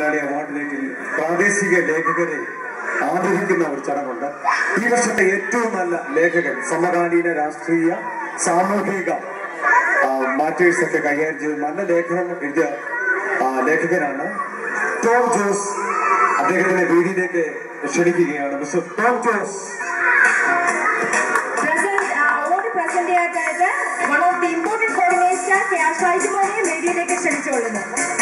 മലയാളി അവാർഡിലേക്ക് പ്രാദേശിക ലേഖകരെ ആദരിക്കുന്ന ഒരു ചടങ്ങുണ്ട് ഈ വർഷത്തെ ഏറ്റവും നല്ല ലേഖകൻ സമകാലീന രാഷ്ട്രീയ സാമൂഹിക മാറ്റേഴ്സ് ഒക്കെ കൈകാര്യം ചെയ്ത് നല്ല ലേഖനം എഴുതിയ ആ, ലേഖകനാണ് ടോം ജോസ് അദ്ദേഹത്തിന്റെ വേദിയിലേക്ക് ക്ഷണിക്കുകയാണ് mister Tom Jose present award present ചെയ്യാനായിട്ട് one of the important coordinator K R ഷാജിമോനെ വേദിയിലേക്ക് ക്ഷണിച്ചുകൊള്ളുന്നു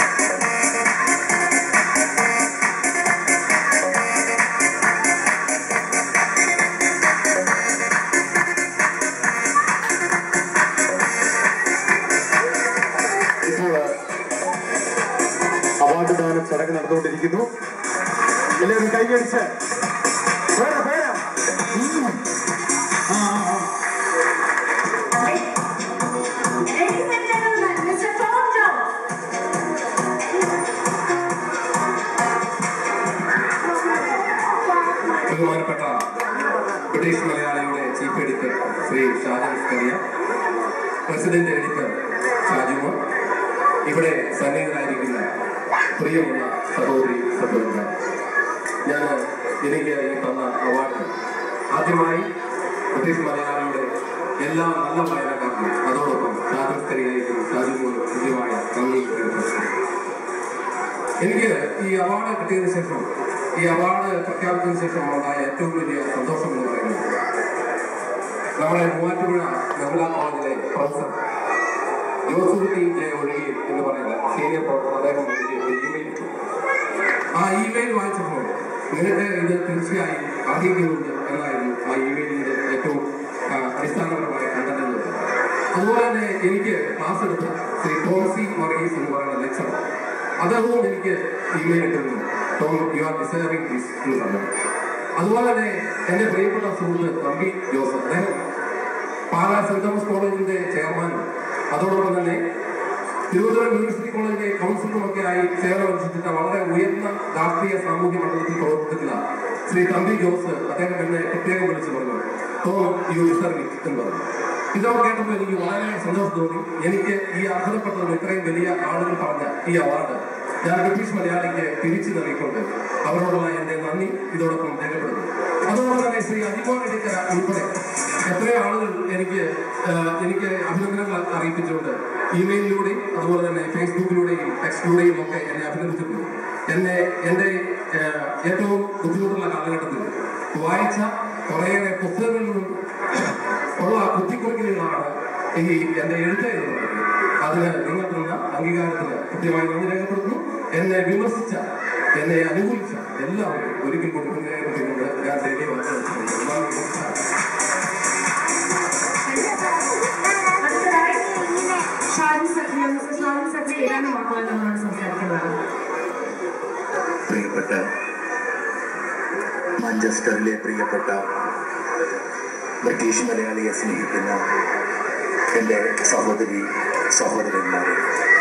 ഇപ്പോൾ അവാർഡ് ദാന ചടങ്ങ് നടന്നുകൊണ്ടിരിക്കുന്നു എല്ലാവരും കൈയടിച്ച് പോരാ, പോരാ. ഉം. ആ, ആ, ആ. Ladies and gentlemen, Mr. Tom Jones. ബഹുമാനപ്പെട്ട ബ്രിട്ടീഷ് മലയാളിയുടെ chief editor Shri Shajan Skaria president editor Shajumon ഇവിടെ സന്നിഹിതരായിരിക്കുന്ന പ്രിയമുള്ള സഹോദരി സഹോദരന്മാർ ഞാൻ എനിക്ക് ഈ തന്ന അവാർഡ് ആദ്യമായി ബ്രിട്ടീഷ് മലയാളിയുടെ എല്ലാ നല്ല വായനക്കാർക്കും അതോടൊപ്പം ഷാജൻ സ്കറിയായിരിക്കും ഷാജുമോനും തുല്യമായ നന്ദി രേഖപ്പെടുത്തുന്നു. എനിക്ക് ഈ അവാർഡ് കിട്ടിയതിനു ശേഷം ഈ അവാർഡ് പ്രഖ്യാപിച്ചതിന് ശേഷം ഉണ്ടായ ഏറ്റവും വലിയ സന്തോഷം എന്ന് പറയുന്നത് നമ്മുടെ മൂവാറ്റുപുഴ നിർമ്മല കോളേജിലെ പ്രൊഫസർ ജോസുകുട്ടി ജെ ഒഴുകി എന്ന് പറയുന്ന സീനിയർ പ്രൊഫസർ അദ്ദേഹം എനിക്ക് ഒരു ഇമെയിൽ ഇട്ടു. ആ ഇമെയിൽ വായിച്ചപ്പോൾ നിനക്ക് ഇത് തീർച്ചയായും അർഹിക്കുന്നുണ്ട് എന്നായിരുന്നു ആ ഇമെയിലിന്റെ ഏറ്റവും ആ, അടിസ്ഥാനപരമായ കണ്ടെത്തുന്നത് അതുപോലെ തന്നെ എനിക്ക് ക്ലാസ് എടുത്ത ശ്രീ ടോംസി മറീസ് എന്ന് പറയുന്ന ലെക്ചർ അദ്ദേഹവും എനിക്ക് ഇമെയിൽ ഇട്ടിരുന്നു Tom you are deserving this എന്ന് പറഞ്ഞു അതുപോലെ തന്നെ എന്റെ പ്രിയപ്പെട്ട സുഹൃത്ത് തമ്പി ജോസഫ് അദ്ദേഹം പാലാ സെന്റ് തോമസ് കോളേജിന്റെ ചെയർമാനും അതോടൊപ്പം തന്നെ തിരുവനന്തപുരം യൂണിവേഴ്സിറ്റി കോളേജിലെ കൗൺസിലറുമൊക്കെ ആയി സേവനമനുസരിച്ചിട്ട് വളരെ ഉയർന്ന രാഷ്ട്രീയ സാമൂഹ്യ മണ്ഡലത്തിൽ പ്രവർത്തിക്കുന്ന ശ്രീ തമ്പി ജോസ് അദ്ദേഹം എന്നെ പ്രത്യേകം വിളിച്ചു പറഞ്ഞു ടോം യു ഡിസർവ് ഇറ്റ് എന്ന് പറഞ്ഞു ഇതൊക്കെ കേട്ടപ്പോൾ എനിക്ക് വളരെ സന്തോഷം തോന്നി എനിക്ക് ഈ അർഹതപ്പെട്ടത് ഇത്രയും വലിയ ആളുകൾ പറഞ്ഞ ഈ അവാർഡ് ഞാൻ ബ്രിട്ടീഷ് മലയാളിക്ക് തിരിച്ചു നൽകിക്കൊണ്ട് അവരോടുള്ള എന്റെ നന്ദി ഇതോടൊപ്പം രേഖപ്പെടുത്തുന്നു അതോടൊപ്പം തന്നെ ശ്രീ അജിമോൻ എടുക്കര ഉൾപ്പെടെ എത്രയോ ആളുകൾ എനിക്ക് ആഹ്, എനിക്ക് അഭിനന്ദനങ്ങൾ അറിയിപ്പിച്ചുകൊണ്ട് ഇമെയിലിലൂടെയും അതുപോലെ തന്നെ ഫേസ്ബുക്കിലൂടെയും ടെക്സ്റ്റിലൂടെയും ഒക്കെ എന്നെ അഭിനന്ദിച്ചിട്ടുണ്ട് എന്നെ എൻ്റെ ആഹ്, ഏറ്റവും ബുദ്ധിമുട്ടുള്ള കാലഘട്ടത്തിൽ വായിച്ച കുറേയേറെ പുസ്തകങ്ങളിൽ നിന്നും ഉള്ള കുത്തിക്കുറിക്കലുകളാണ് ഈ എൻ്റെ എഴുത്ത് എന്ന് പറയുന്നത് അതിന് നിങ്ങൾ തന്ന അംഗീകാരത്തിന് കൃത്യമായി നന്ദി രേഖപ്പെടുത്തുന്നു എന്നെ വിമർശിച്ച എന്നെ അനുകൂലിച്ച എല്ലാവരും ഒരിക്കൽ കൂടി നന്ദി രേഖപ്പെടുത്തിക്കൊണ്ട് ഞാൻ ഡൽഹി അടുത്തതായി ഷാജി സക്രി മിസ്റ്റർ ഷാജി സക്രി ഏതാനും വാക്കുകൾ നമ്മളോട് സംസാരിക്കുന്നത് പ്രിയപ്പെട്ട മാഞ്ചസ്റ്ററിലെ പ്രിയപ്പെട്ട ബ്രിട്ടീഷ് മലയാളിയെ സ്നേഹിക്കുന്ന എൻ്റെ സഹോദരി സഹോദരന്മാരെ